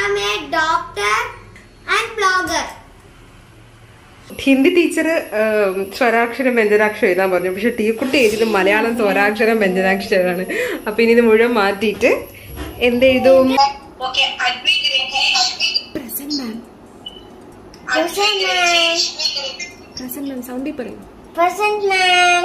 am a doctor and blogger. Hindi teacher സ്വരാക്ഷരം വ്യഞ്ജനാക്ഷരം എഴുതാൻ പറഞ്ഞു പക്ഷെ ടീക്കുട്ടി എഴുതിയത് മലയാളം സ്വരാക്ഷരം വ്യഞ്ജനാക്ഷരമാണ് അപ്പൊ ഇനി ഇത് മുഴുവൻ മാറ്റിയിട്ട് എന്തെഴുതും Okay, Advik Ritesh. Present ma'am. Advik Ritesh. Present ma'am സൗണ്ടിൽ പറയും Present ma'am.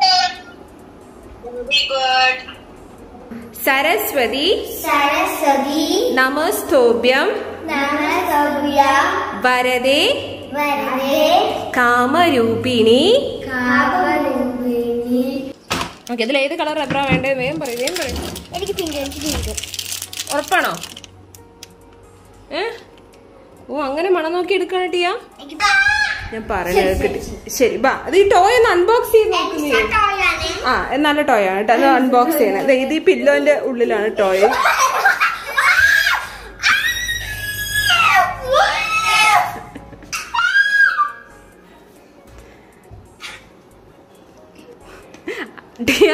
Very good. Saraswati Saraswati. നമസ്തോഭ്യം Namasabhya. വരദേ Varade. കാമരൂപിണി Kavalubini. ഓക്കെ ഇതിൽ ഏത് കളർ റബ്ബറാ വേണ്ടത് വേഗം പറയും വേഗം പറയും എനിക്ക് പിങ്ക് എനിക്ക് പിങ്ക് ഉറപ്പാണോ ഏ ഓ അങ്ങനെ മണം നോക്കി എടുക്കാണ് ടിയാ എനിക്ക് ഞാൻ പറഞ്ഞത് കിട്ടി ശരി ബാ അത് ഈ ടോയ് ഒന്ന് അൺബോക്സ് ചെയ്ത് നോക്കുന്നേ ടോയാണ് ആ നല്ല ടോയ് ആണ് കേട്ടോ അത് അൺബോക്സ് ചെയ്യണം ദേ ഇത് ഈ പില്ലോന്റെ ഉള്ളിലാണ് ടോയ് ടിയ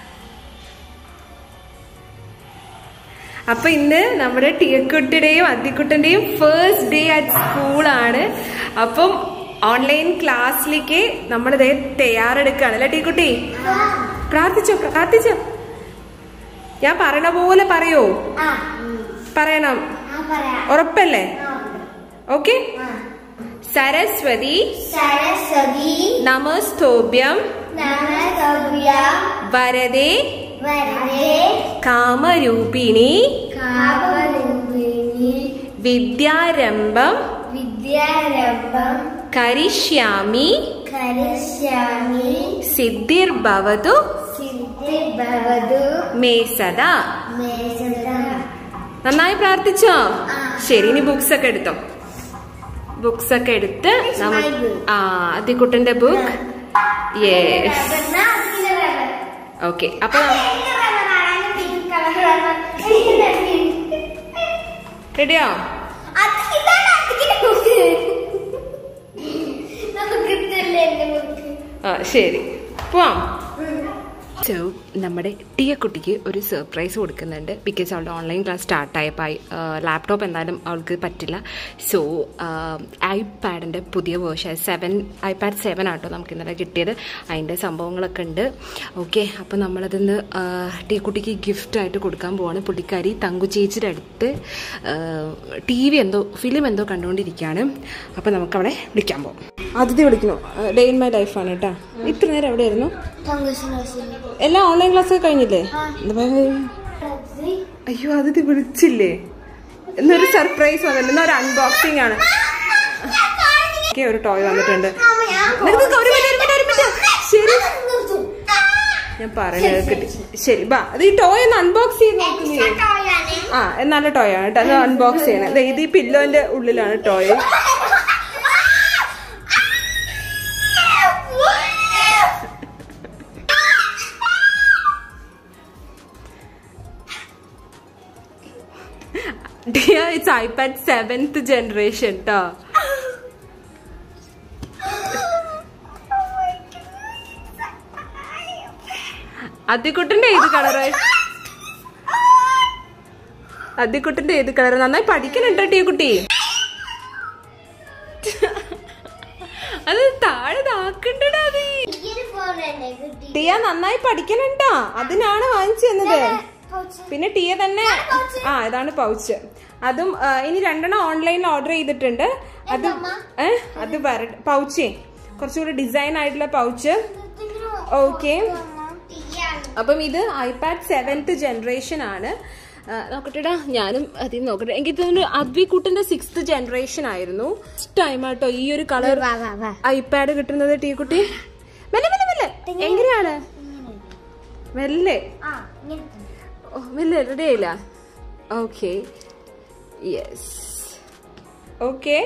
അപ്പൊ ഇന്ന് നമ്മുടെ ടിയക്കുട്ടിയുടെയും അദ്ദിക്കുട്ടന്റെയും ഫസ്റ്റ് ഡേ അറ്റ് സ്കൂളാണ് അപ്പം ഓൺലൈൻ ക്ലാസ്സിലേക്ക് നമ്മൾ ഇതേ തയ്യാറെടുക്കുകയാണ് അല്ലേ ടീക്കുട്ടി പ്രാർത്ഥിച്ചോ പ്രാർത്ഥിച്ചോ ഞാൻ പറയണ പോലെ പറയോ ആ പറയണം ആ പറയാം ഉറപ്പല്ലേ ആ. ഓക്കെ ആ. സരസ്വതി സരസ്വതി നമസ്തോഭ്യം നമസഭ്യ വരദേ വരദേ കാമരൂപിണി കാവലൂപിണി വിദ്യാരംഭം വിദ്യാരംഭം കരിഷ്യാമി കരിഷ്യാമി സിദ്ധിർഭവതു സിദ്ധിഭവതു മേ സദാ മേശത നന്നായി പ്രാർത്ഥിച്ചോ ആ. ശരി ഇനി ബുക്സ് ഒക്കെ എടുത്തോ ബുക്സ് ഒക്കെ എടുത്ത് It's നമ്മ- my book. ആ അതിക്കുട്ടന്റെ ബുക്ക് യെസ് റബ്ബറിനാ അതിന്റെ റബ്ബർ. ഓക്കെ അപ്പൊ അത് എന്റെ റബ്ബറാണ്, അതിന്റെ pink colour റബ്ബർ. എനിക്ക് തരുന്നില്ല. റെഡിയോ അത് ഇതാണ് അതിന്റെ book. നമുക്ക് ഇതല്ലേ എന്റെ book. ആ ശരി പോവാം സോ നമ്മുടെ ടിയ കുട്ടിക്ക് ഒരു സർപ്രൈസ് കൊടുക്കുന്നുണ്ട് ബിക്കോസ് അവളുടെ ഓൺലൈൻ ക്ലാസ് സ്റ്റാർട്ടായപ്പോൾ ലാപ്ടോപ്പ് എന്തായാലും അവൾക്ക് പറ്റില്ല സോ ഐപാഡിൻ്റെ പുതിയ വേർഷൻ സെവൻ ഐപാഡ് സെവൻ ആട്ടോ നമുക്ക് ഇന്നലെ കിട്ടിയത് അതിൻ്റെ സംഭവങ്ങളൊക്കെ ഉണ്ട് ഓക്കെ അപ്പോൾ നമ്മളതിന്ന് ടി കുട്ടിക്ക് ഗിഫ്റ്റായിട്ട് കൊടുക്കാൻ പോവാണ് പുള്ളിക്കാരി തങ്കു ചേച്ചിയുടെ അടുത്ത് ടി വി എന്തോ ഫിലിം എന്തോ കണ്ടുകൊണ്ടിരിക്കുകയാണ് അപ്പോൾ നമുക്ക് അവളെ വിളിക്കാൻ പോകാം അതിഥി വിളിക്കണോ ഡേ ഇൻ മൈ ലൈഫാണ് കേട്ടോ ഇത്ര നേരം എവിടെയായിരുന്നു തങ്കശ്ശേരി. എല്ലാം ഓൺലൈൻ ക്ലാസ് ഒക്കെ കഴിഞ്ഞില്ലേ ആ. എന്താ പറയുക? അയ്യോ അതിഥി വിളിച്ചില്ലേ എന്നൊരു സർപ്രൈസ് വന്നിട്ടുണ്ട് എന്നൊരു അൺബോക്സിംഗ് ആണ് ഓക്കെ ഒരു ടോയ് വന്നിട്ടുണ്ട് അമ്മ, ഞാൻ നിനക്ക് ഒരു മിനിറ്റ്, ഒരു മിനിറ്റ്, ഒരു മിനിറ്റ്. ശരി നിർത്തും. ഞാൻ പറഞ്ഞത് കിട്ടി ശരി ബാ അത് ഈ ടോയ് ഒന്ന് അൺബോക്സ് ചെയ്ത് നോക്കുന്നേ Extra toy ആണ്. ആ നല്ല ടോയ് ആണ് കേട്ടോ അത് അൺബോക്സ് ചെയ്യണം ദേ ഇത് ഈ പില്ലോന്റെ ഉള്ളിലാണ് toy dear it's iPad seventh generation കേട്ടോ അതിക്കുട്ടന്റെ ഏത് കളറ് അതിക്കുട്ടന്റെ ഏത് കളറ് നന്നായി പഠിക്കണുണ്ടോ ടീ കുട്ടി അത് താഴെ താക്കണ്ടടാ അത് ഈയൊരു phone അല്ലേ കിട്ടി? ടിയ നന്നായി പഠിക്കണുണ്ടാ അതിനാണ് വാങ്ങിച്ചു തന്നത് pouch. പിന്നെ ടിയ തന്നെ ആ ഇതാണ് പൗച്ച് അതും ആ, ഇനി രണ്ടെണ്ണം ഓൺലൈനിൽ ഓർഡർ ചെയ്തിട്ടുണ്ട് അത് ഏ അത് വര പൗച്ചേ കുറച്ചുകൂടി ഡിസൈൻ ആയിട്ടുള്ള പൗച്ച് ഓക്കെ തീയാണ്. അപ്പം ഇത് ഐപാഡ് സെവൻത്ത് ജനറേഷൻ ആണ് ആ, നോക്കട്ടെടാ ഞാനും അതിൽ നോക്കട്ടെ എനിക്ക് തോന്നുന്നു അദ്വിക്കുട്ടിന്റെ സിക്സ്ത് ജനറേഷൻ ആയിരുന്നു ടൈം ആട്ടോ ഈ ഒരു കളർ വാ, വാ, വാ. ഐപാഡ് കിട്ടുന്നത് ടീ കുട്ടി മെല്ലെ മെല്ലെ മെല്ലെ എങ്ങനെയാണ് മെല്ലെ ആ, ഇങ്ങനെ. ഓ മെല്ലെ റെഡി ആയില്ല ഓക്കെ യെസ് ഓക്കെ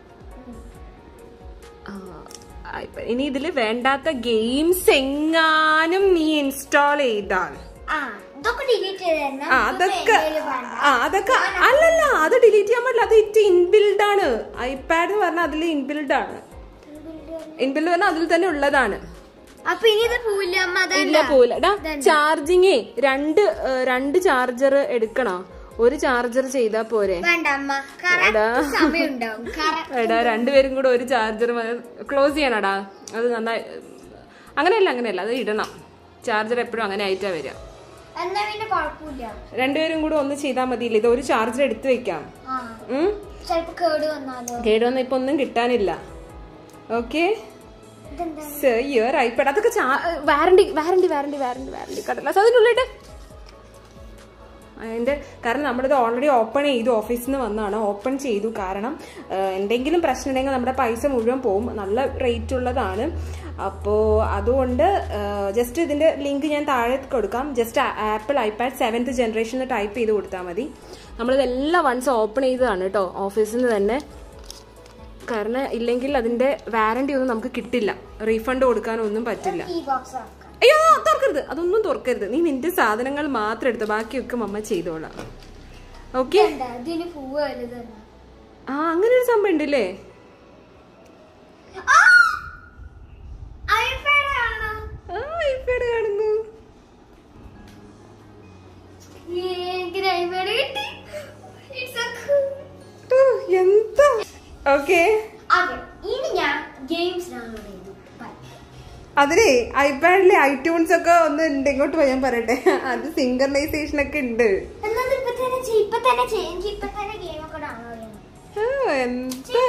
ഇനി ഇതിൽ വേണ്ടാത്ത ഗെയിംസ് എങ്ങാനും നീ ഇൻസ്റ്റാൾ ചെയ്താൽ ആ, ഇതൊക്കെ delete ചെയ്തേരണേ. ആ ഇതൊക്കെ അതൊക്കെ എന്റേല് വേണ്ട. ആ അതൊക്കെ അല്ലല്ല അത് ഡിലീറ്റ് ചെയ്യാൻ പാടില്ല അത് ഇറ്റ് ഇൻബിൽഡ് ആണ് ഐപാഡ് എന്ന് പറഞ്ഞാൽ അതിൽ ഇൻബിൽഡ് ആണ് ഇൻബിൽഡ് പറഞ്ഞാൽ അതിൽ തന്നെ ഉള്ളതാണ് അപ്പൊ ഇനി ഇത് പോവില്ല അമ്മ ഇല്ല പോവില്ല ചാർജിങ്ങേ രണ്ട് ഏ, രണ്ട് ചാർജർ എടുക്കണോ ഒരു ചാർജർ ചെയ്താ പോരെ വേണ്ട അമ്മ എടാ. കറക്റ്റ് സമയമുണ്ടാവും correct. എടാ രണ്ടുപേരും കൂടെ ഒരു ചാർജർ ക്ലോസ് ചെയ്യണടാ അത് നന്നായി അങ്ങനെയല്ല അങ്ങനെയല്ല അത് ഇടണം ചാർജർ എപ്പോഴും അങ്ങനെ ആയിട്ടാ വരിക എന്നാ പിന്നെ കുഴപ്പമില്ല രണ്ടുപേരും കൂടെ ഒന്ന് ചെയ്താൽ മതിയില്ല ഇത് ഒരു ചാർജർ എടുത്തു വെക്കാം ആ ഉം? ചിലപ്പോ കേട് വന്നാലോ കേടുവന്ന ഇപ്പൊ ഒന്നും കിട്ടാനില്ല ഓക്കെ ഇതെന്താ ഇയർ ഐപാഡ് അതൊക്കെ warranty warranty warranty warranty warranty കടലാസ് അതിനുള്ളിട്ട് അതിന്റെ കാരണം നമ്മളിത് ഓൾറെഡി ഓപ്പൺ ചെയ്തു ഓഫീസിൽ നിന്ന് വന്നാണ് ഓപ്പൺ ചെയ്തു കാരണം ആ, എന്തെങ്കിലും പ്രശ്നം ഉണ്ടെങ്കിൽ നമ്മുടെ പൈസ മുഴുവൻ പോകും നല്ല റേറ്റ് ഉള്ളതാണ് അപ്പോൾ അതുകൊണ്ട് ജസ്റ്റ് ഇതിന്റെ ലിങ്ക് ഞാൻ താഴെ കൊടുക്കാം just Apple iPad seventh generation type ചെയ്ത് കൊടുത്താൽ മതി നമ്മളിതെല്ലാം വൺസ് ഓപ്പൺ ചെയ്തതാണ് കേട്ടോ ഓഫീസിൽ നിന്ന് തന്നെ കാരണം ഇല്ലെങ്കിൽ അതിന്റെ വാറണ്ടി ഒന്നും നമുക്ക് കിട്ടില്ല റീഫണ്ട് കൊടുക്കാനൊന്നും പറ്റില്ല ഈ ബോക്സ് ആക്കാം അയ്യോ തുറക്കരുത് അതൊന്നും തുറക്കരുത് നീ നിന്റെ സാധനങ്ങൾ മാത്രം എടുത്ത് ബാക്കിയൊക്കെ മമ്മ ചെയ്തോളാം ഓക്കെ എന്താ ഇതിന് പൂവ് വലുതാണ് ആ അങ്ങനെ ഒരു സംഭവം ഉണ്ടല്ലേ ഐപാഡാണോ ആ iPad കാണുന്നു എനിക്ക് ഐപാഡ് കിട്ടി ഇറ്റ്സ് എ കൂൾ ഓ, എന്താ ഓക്കെ അതെ ഇനി ഞാൻ ഗെയിംസ് ഡൗൺലോഡ് ചെയ്തു ബൈ അതിലേ ഐപാഡിലെ ഐട്യൂൺസ് ഒക്കെ ഒന്ന് ഉണ്ട് ഇങ്ങോട്ട് പോയി ഞാൻ പറയട്ടെ അത് സിംഗർണൈസേഷൻ ഒക്കെ ഉണ്ട് എന്നത് ഇപ്പൊ തന്നെ ചെയ്യ്, ഇപ്പൊ തന്നെ ചെയ്യ്. എനിക്ക് ഇപ്പൊ തന്നെ ഗെയിം ഒക്കെ ഡൗൺലോഡ് ചെയ്യണം ആ, എന്താ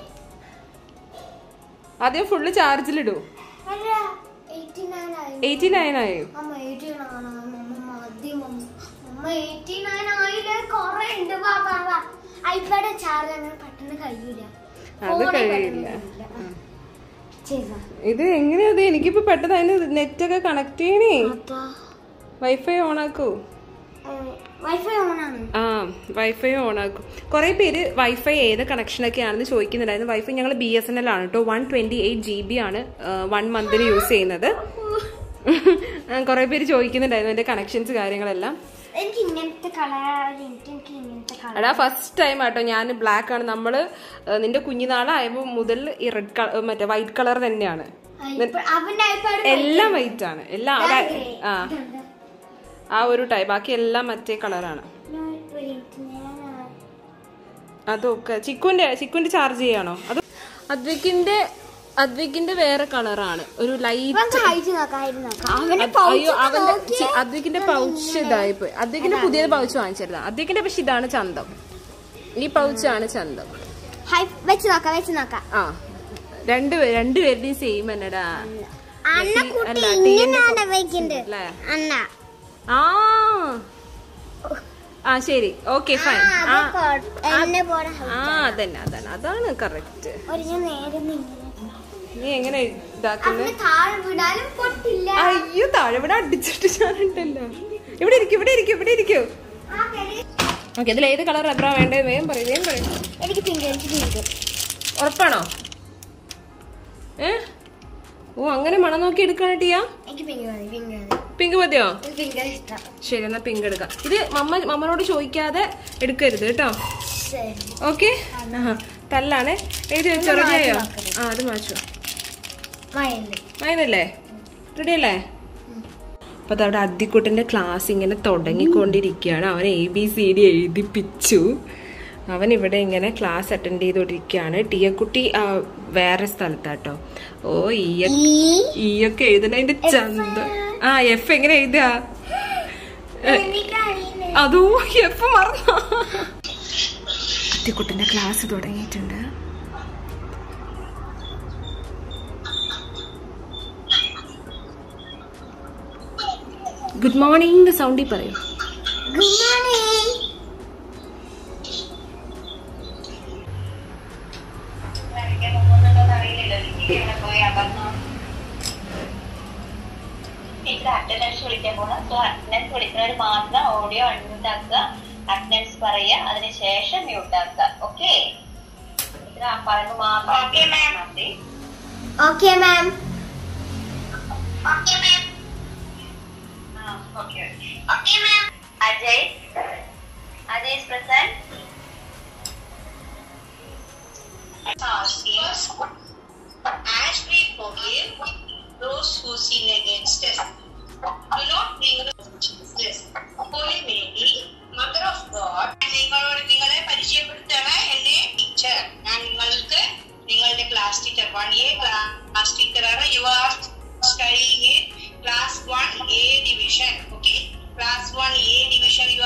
ആദ്യം ഫുള്ള് ചാർജിലിടൂ അല്ല എയ്റ്റി നയൻ ആയി എയ്റ്റി നയൻ ആയോ അമ്മ എയ്റ്റി നയൻ അമ്മ മദ്യം അമ്മ എയ്റ്റി നയൻ ആയില്ലേ കൊറേ ഉണ്ട് വാ വാ വാ ഐപാഡ് ചാർജ് അങ്ങനെ പെട്ടെന്ന് കഴിയൂല അത് ഫോണിൽ കഴിയില്ല. പെട്ടെന്ന് കഴിയില്ല. ആ. ചെയ്തോ ഇത് എങ്ങനെയത് എനിക്കിപ്പോ പെട്ടെന്ന് അതിന് നെറ്റ് ഒക്കെ കണക്ട് ചെയ്യണേ അതാ വൈഫൈ ഓൺ ആക്കൂ വൈഫൈ ഓണാണ് ആ വൈഫൈ ഓൺ ആക്കും കുറെ പേര് വൈഫൈ ഏത് കണക്ഷനൊക്കെ ആണെന്ന് ചോദിക്കുന്നുണ്ടായിരുന്നു വൈഫൈ ഞങ്ങൾ ബി എസ് എൻ എൽ ആണ് കേട്ടോ one twenty eight G B ആണ് വൺ മന്തിന് യൂസ് ചെയ്യുന്നത് കുറെ പേര് ചോദിക്കുന്നുണ്ടായിരുന്നു എന്റെ കണക്ഷൻസ് കാര്യങ്ങളെല്ലാം എനിക്ക് ഇങ്ങനത്തെ കളർ എനിക്ക് എനിക്ക് ഇങ്ങനത്തെ കളർ എടാ ഫസ്റ്റ് ടൈം ആട്ടോ ഞാൻ ബ്ലാക്ക് ആണ് നമ്മള് ആ, നിന്റെ കുഞ്ഞുനാളായപ്പോ മുതൽ ഈ റെഡ് കളർ മറ്റേ വൈറ്റ് കളർ തന്നെയാണ് അവന്റെ ഐപാഡ് എല്ലാം വൈറ്റ് ആണ് എല്ലാം അവിടെ ആ ആ ഒരു ടൈപ്പ് ബാക്കി എല്ലാം മറ്റേ കളറാണ് അതൊക്കെ ചിക്കുന്റെ ചിക്കുന്റെ ചാർജ് ചെയ്യാണോ അത് അദ്വിക്കിന്റെ അദ്വിക്കിന്റെ വേറെ കളറാണ് ഒരു ലൈറ്റ് ഹൈറ്റ് നോക്കാം ഹൈറ്റ് നോക്കാം അവന്റെ അയ്യോ അവന്റെ ചി- അദ്വിക്കിന്റെ പൗച്ച് ഇതായി പോയി അദ്വിക്കിന്റെ പുതിയത് പൗച്ച് വാങ്ങിച്ചിരുന്ന അദ്വിക്കിന്റെ പക്ഷെ ഇതാണ് ചന്തം ഈ പൗച്ചാണ് ചന്തം ഹൈ വെച്ച് നോക്കാം വെച്ച് നോക്കാം ആ രണ്ട് രണ്ടുപേരുടെയും സെയിം തന്നെടാ അന്ന ടി- കുട്ടി അല്ല, ടി ന്റെ ഇങ്ങനെയാണ് പൗച്ച് വെക്കുന്നത് അല്ലേ? അന്ന ആ ആ ശരി ഓക്കെ ഫൈൻ ആ എന്നെ പോലെ ആ അതന്നെ അതന്നെ അതാണ് കറക്റ്റ് ഒരു ഞാൻ നേരെ ഇങ്ങനെ നീ എങ്ങനെ ഇതാക്കുന്നത് അവന് താഴെ വിടാനും പൊട്ടില്ല അയ്യോ താഴെ ഇവിടെ അടിച്ചിട്ട് ഞാനുണ്ടല്ലോ ഇവിടെ ഇരിക്കും ഇവിടെ ഇരിക്കും ഇവിടെ ഇരിക്കും ആ പെരി- ഓക്കെ ഇതിൽ ഏത് കളർ റബ്ബറാ വേണ്ടത് വേഗം പറയും വേഗം പറയും എനിക്ക് പിങ്ക് എനിക്ക് പിങ്ക് ഉറപ്പാണോ ഏ ഓ അങ്ങനെ മണം നോക്കി എടുക്കാണ് ടിയാ എനിക്ക് പിങ്ക് മതി പിങ്ക് മതി പിങ്ക് മതിയോ എനിക്ക് പിങ്ക് ഇഷ്ടം ശരി എന്നാ പിങ്ക് എടുക്കാം ഇത് മമ്മ മമ്മനോട് ചോദിക്കാതെ എടുക്കരുത് കേട്ടോ ശരി ഓക്കെ തല്ലാണ് എഴുതി വെച്ചോ റെഡി ആയോ ആ അത് മാച്ചോ മയല് മൈനല്ലേ റെഡി അല്ലേ അപ്പൊ അതവിടെ അദ്ദിക്കുട്ടന്റെ ക്ലാസ് ഇങ്ങനെ തുടങ്ങിക്കൊണ്ടിരിക്കുകയാണ് അവൻ എ ബി സി ഡി എഴുതിപ്പിച്ചു അവൻ ഇവിടെ ഇങ്ങനെ ക്ലാസ് അറ്റൻഡ് ചെയ്തോണ്ടിരിക്കുകയാണ് ടിയക്കുട്ടി ആ, വേറെ സ്ഥലത്താട്ടോ ഓ ഈ ഈ ഒക്കെ എഴുതണതിന്റെ ചന്ത ആ എഫ് എങ്ങനെ എഴുതുക എനിക്കറിയില്ല അതോ എഫ് മറന്ന അദ്ദിക്കുട്ടന്റെ ക്ലാസ് തുടങ്ങിയിട്ടുണ്ട് ഗുഡ് മോർണിംഗ് സൗണ്ടിൽ പറയൂ ഗുഡ് മോർണിംഗ് എനിക്ക് മുങ്ങുന്നുണ്ടോന്ന് അറിയില്ലല്ലോ എനിക്ക് എവിടെ പോയി അപർന്നു ടീച്ചർ അറ്റൻഡൻസ് വിളിക്കാൻ പോകണം സോ അറ്റൻഡൻസ് വിളിക്കുന്നവർ മാത്രം ഓഡിയോ അൺമ്യൂട്ട് ആക്കുക അറ്റൻഡൻസ് പറയുക അതിനുശേഷം മ്യൂട്ട് ആക്കുക ഓക്കെ ടീച്ചർ ആ പറയുമ്പോൾ മാത്രം മതി okay ma'am okay ma'am okay okay ma'am Ajay Ajay is present As we forgive those who sin against us, do not bring us into this. Holy Mary, Mother of God,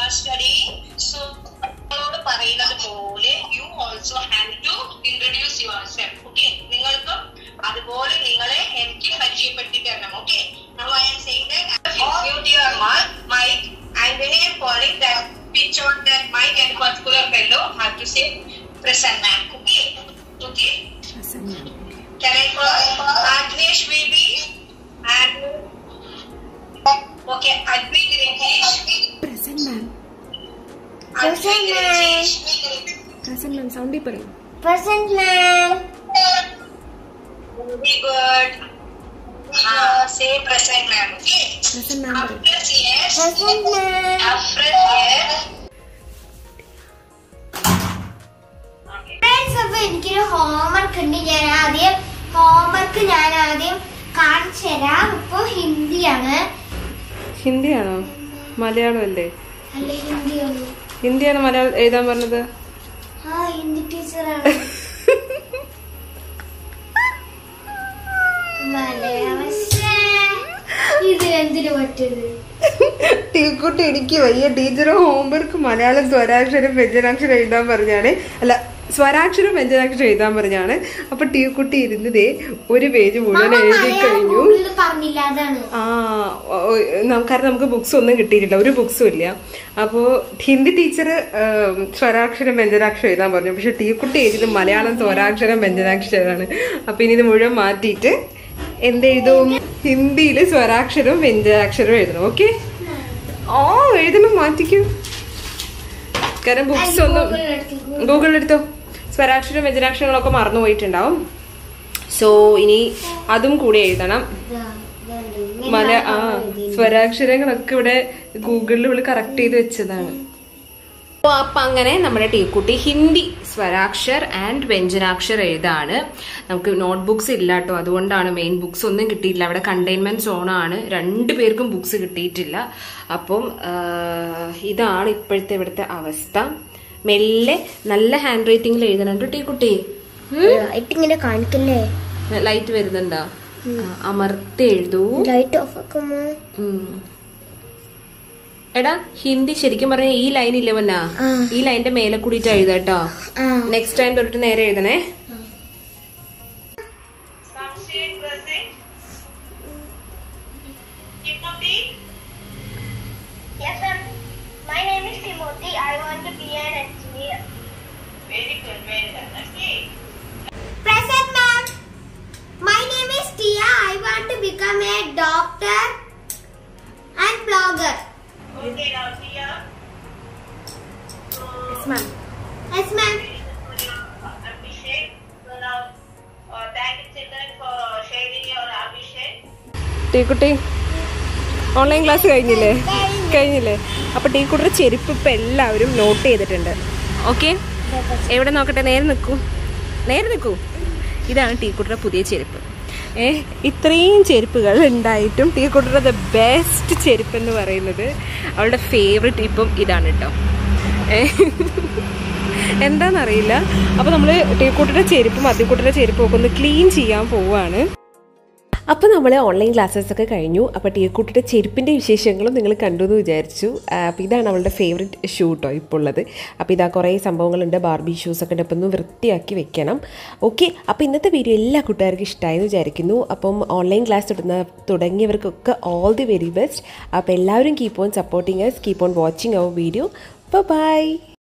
study so നിങ്ങളോട് പറയുന്നത് പോലെ you also have to introduce yourself okay നിങ്ങൾക്കും അതുപോലെ നിങ്ങളെ എനിക്ക് പരിചയപ്പെടുത്തി തരണം okay Now I am saying that mute your mic, mic and when I am calling that pitch on that mic and particular fellow have to say present ma'am. Okay? Okay? Can I call Agnesh baby? And okay, Advik Rajesh. Present ma'am Advik Rajesh. Present ma'am സൗണ്ടിൽ പറയും present ma'am Very good. Uh, say present ma'am. Okay? Present ma'am പറയും After yes. Present ma'am After yes. Okay. Friends അപ്പൊ എനിക്കൊരു homework ഉണ്ട് ഞാൻ ആദ്യം homework ഞാൻ ആദ്യം കാണിച്ചു തരാം ഇപ്പൊ ഹിന്ദിയാണ് ഹിന്ദിയാണോ മലയാളം അല്ലേ അല്ല ഹിന്ദിയാണ് ഹിന്ദിയാണ് മലയാളം എഴുതാൻ പറഞ്ഞത് ആ ഹിന്ദി ടീച്ചറാണ് മലയാളം ശ്ശേ. ഇത് എന്തിനു പറ്റത് ടീക്കുട്ടി എനിക്ക് വയ്യ ടീച്ചർ ഹോംവർക്ക് മലയാളം സ്വരാക്ഷരം വ്യഞ്ജനാക്ഷരം എഴുതാൻ പറഞ്ഞാണ് അല്ല സ്വരാക്ഷരം വ്യഞ്ജനാക്ഷരം എഴുതാൻ പറഞ്ഞാണ് അപ്പൊ ടീക്കുട്ടി ഇരുന്നതേ ഒരു പേജ് മുഴുവൻ മാമ എഴുതി മലയാളം കഴിഞ്ഞു ഗൂഗിളിൽ പറഞ്ഞില്ല അതാണ് ആ ഓ- ഓ, നം- കാരണം നമുക്ക് ബുക്സ് ഒന്നും കിട്ടിയിട്ടില്ല ഒരു ബുക്സും ഇല്ല അപ്പോൾ ഹിന്ദി ടീച്ചർ സ്വരാക്ഷരം വ്യഞ്ജനാക്ഷരം എഴുതാൻ പറഞ്ഞു പക്ഷെ ടീക്കുട്ടി എഴുതിയത് മലയാളം സ്വരാക്ഷരം വ്യഞ്ജനാക്ഷരമാണ് അപ്പൊ ഇനി ഇത് മുഴുവൻ മാറ്റിയിട്ട് എന്തെഴുതും ഹിന്ദിയിൽ സ്വരാക്ഷരവും വ്യഞ്ജനാക്ഷരവും എഴുതണം ഓക്കെ ഓ എഴുതണം മാറ്റിക്കൂ കാരണം ബുക്സ് ഒന്നും ഗൂഗിളിൽ എടുത്തോ സ്വരാക്ഷരം വ്യഞ്ജനാക്ഷരങ്ങളൊക്കെ മറന്നു പോയിട്ടുണ്ടാവും സോ ഇനി അതും കൂടി എഴുതണം മല ആ സ്വരാക്ഷരങ്ങളൊക്കെ ഇവിടെ ഗൂഗിളിൽ ഇവിടെ കറക്റ്റ് ചെയ്ത് വെച്ചതാണ് അപ്പോൾ അപ്പം അങ്ങനെ നമ്മുടെ ടീക്കുട്ടി ഹിന്ദി സ്വരാക്ഷർ ആൻഡ് വ്യഞ്ജനാക്ഷർ എഴുതാണ് നമുക്ക് നോട്ട് ബുക്സ് ഇല്ല കേട്ടോ അതുകൊണ്ടാണ് മെയിൻ ബുക്സ് ഒന്നും കിട്ടിയില്ല അവിടെ കണ്ടെയ്ൻമെന്റ് സോണാണ് രണ്ടു പേർക്കും ബുക്സ് കിട്ടിയിട്ടില്ല അപ്പം ആ, ഇതാണ് ഇപ്പോഴത്തെ ഇവിടുത്തെ അവസ്ഥ മെല്ലെ നല്ല ഹാൻഡ് റൈറ്റിംഗിൽ എഴുതണം കേട്ടോ ടീക്കുട്ടി ഇങ്ങനെ കാണിക്കല്ലേ ലൈറ്റ് വരുന്നുണ്ടോ ആ, അമർത്തി എഴുതൂ ലൈറ്റ് ഓഫ് ആക്കുമോ ഉം. എടാ ഹിന്ദി ശരിക്കും പറഞ്ഞ ഈ ലൈൻ ഇല്ലേ പൊന്നാ ആ. ഈ ലൈനിന്റെ മേലെ കൂടിയിട്ട് എഴുതാട്ടോ ആ നെക്സ്റ്റ് ടൈം തൊട്ടിട്ട് നേരെ എഴുതണേ Sunset present. Timothy. Yes, sir. My name is Timothy. I want to be an engineer. Very good, very good. Okay. Present, ma'am. My name is Tia. I want to become a doctor and blogger. Okay, now Tia. So, Yes, ma'am. Abhishek. So now, uh, thank you children for uh, sharing your Abhishek. ടീക്കുട്ടി online class കഴിഞ്ഞില്ലേ കഴിഞ്ഞില്ലേ അപ്പൊ ടീക്കുട്ടിയുടെ ചെരുപ്പ് ഇപ്പൊ എല്ലാവരും not ചെയ്തിട്ടുണ്ട് okay എവിടെ നോക്കട്ടെ നേരെ നിൽക്കൂ നേരെ നിൽക്കൂ ഇതാണ് ടീക്കുട്ടിയുടെ പുതിയ ചെരുപ്പ് ഏ ഇത്രയും ചെരുപ്പുകൾ ഉണ്ടായിട്ടും ടീക്കുട്ടിയുടെ ദ ബെസ്റ്റ് ചെരുപ്പ് എന്ന് പറയുന്നത് അവളുടെ ഫേവററ്റ് ഇപ്പം ഇതാണ് കേട്ടോ ഏ എന്താണെന്നറിയില്ല അപ്പോൾ നമ്മൾ ടീക്കുട്ടിയുടെ ചെരുപ്പും അതിക്കുട്ടിയുടെ ചെരുപ്പും ഒക്കെ ഒന്ന് ക്ലീൻ ചെയ്യാൻ പോവുകയാണ് അപ്പോൾ നമ്മൾ ഓൺലൈൻ ക്ലാസ്സസ് ഒക്കെ കഴിഞ്ഞു അപ്പോൾ ടീക്കുട്ടിയുടെ ചെരുപ്പിൻ്റെ വിശേഷങ്ങളും നിങ്ങൾ കണ്ടു എന്ന് വിചാരിച്ചു അപ്പോൾ ഇതാണ് അവളുടെ ഫേവററ്റ് ഷൂ കേട്ടോ ഇപ്പോൾ ഉള്ളത് അപ്പോൾ ഇതാ കുറേ സംഭവങ്ങളുണ്ട് ബാർബി ഷൂസ് ഒക്കെ ഉണ്ട് അപ്പോൾ ഒന്ന് വൃത്തിയാക്കി വെക്കണം ഓക്കെ അപ്പോൾ ഇന്നത്തെ വീഡിയോ എല്ലാ കൂട്ടുകാർക്കും ഇഷ്ടമായെന്ന് വിചാരിക്കുന്നു അപ്പം ഓൺലൈൻ ക്ലാസ് തുടങ്ങുന്ന തുടങ്ങിയവർക്കൊക്കെ ഓൾ ദി വെരി ബെസ്റ്റ് അപ്പോൾ എല്ലാവരും keep on supporting us keep on watching our video by